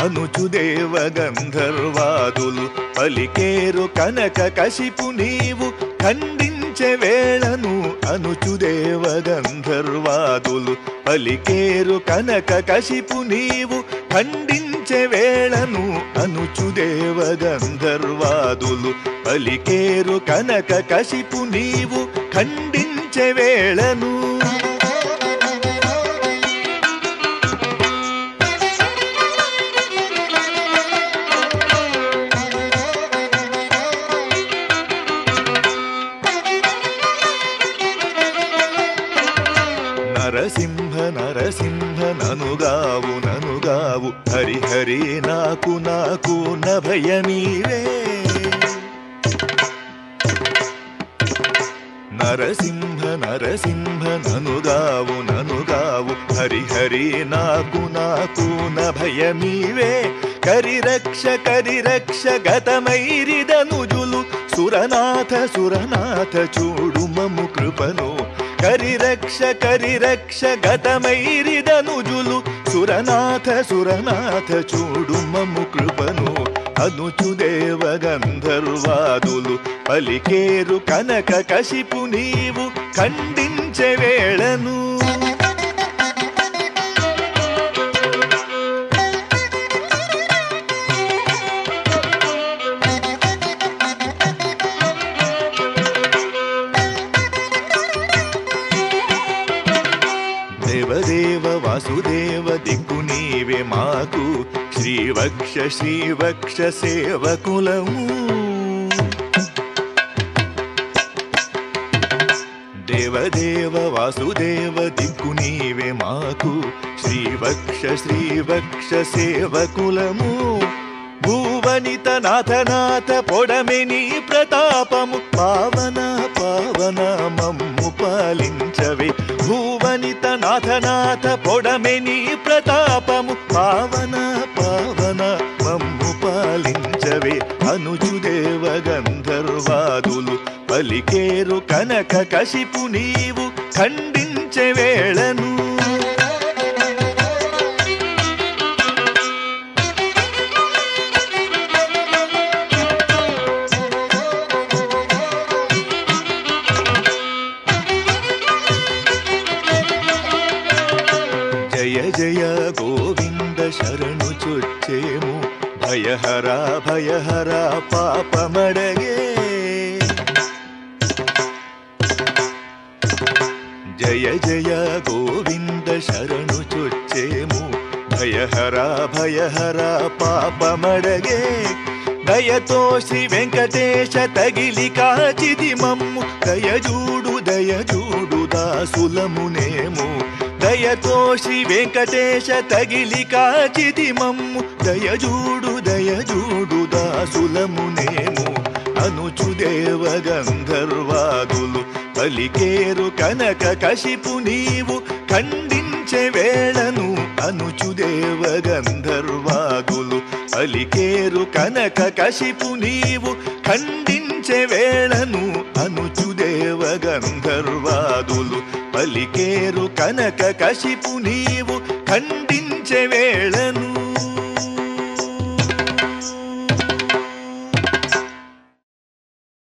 అనుచుదేవ గంధర్వాదులు పలికేరు కనక కశిపు నీవు ఖండించే వేళను అనుచుదేవ గంధర్వాదులు పలికేరు కనక కశిపు నీవు ఖండించే వేళను అనుచుదేవ గంధర్వాదులు పలికేరు కనక కశిపు నీవు ఖండించే వేళను నరసింహ నరసింహ ననుగావు ననుగావు హరి హరి నాకు నాకు నభయమీవే నరసింహ నరసింహ ననుగావు ననుగావు హరి హరి నాకు నాకు నభయమీవే కరిరక్ష కరిరక్ష గతమైరిదనుజులు సురనాథ సురనాథ చూడు మము కృపను కరిరక్ష కరిరక్ష గతమైరిదనుజులు సురనాథ సురనాథ చూడు మము కృపను అనుచుదేవ గంధర్వాదులు పలికేరు కనక కశిపు నీవు ఖండించే వేళను దేవదేవ వాసుదేవ దిక్కు నీవే మాకు శ్రీవక్ష శ్రీవక్ష సేవకులము దేవదేవ వాసుదేవ దిక్కు నీవే మాకు శ్రీవక్ష శ్రీవక్ష సేవకులము భూవనిత నాథనాథ పొడమె నీ ప్రతాపము పావన పావన మమ్ము పాలించవే భూవనిత నాథనాథ పొడమె నీ ప్రతాపము పావన పావన మమ్ము పాలించవే అనుచుదేవ గంధర్వాదులు పలికేరు కనక కశిపు నీవు ఖండించే వేళను జయ జయ గోవింద శరణు చొచ్చేము భయహర భయహర పాపమడగే జయ జయ గోవింద శరణు చొచ్చేము భయహర భయహర పాపమడగే దయతో శ్రీ వెంకటేశ తగిలి కాచిది మమ్ము దయజూడు దయజూడు దాసులమునేము దయతో శ్రీ వెంకటేశ తగిలి కాచిది మమ్ము దయజూడు దయజూడు దాసులమునేము అనుచుదేవ గంధర్వాదులు పలికేరు కనక కశిపు నీవు ఖండించే వేళను అనుచుదేవ గంధర్వాదులు పలికేరు కనక కశిపు నీవు ఖండించే వేళను అనుచుదేవ గంధర్వాదులు పలికేరు కనక కశిపు నీవు ఖండించే వేళ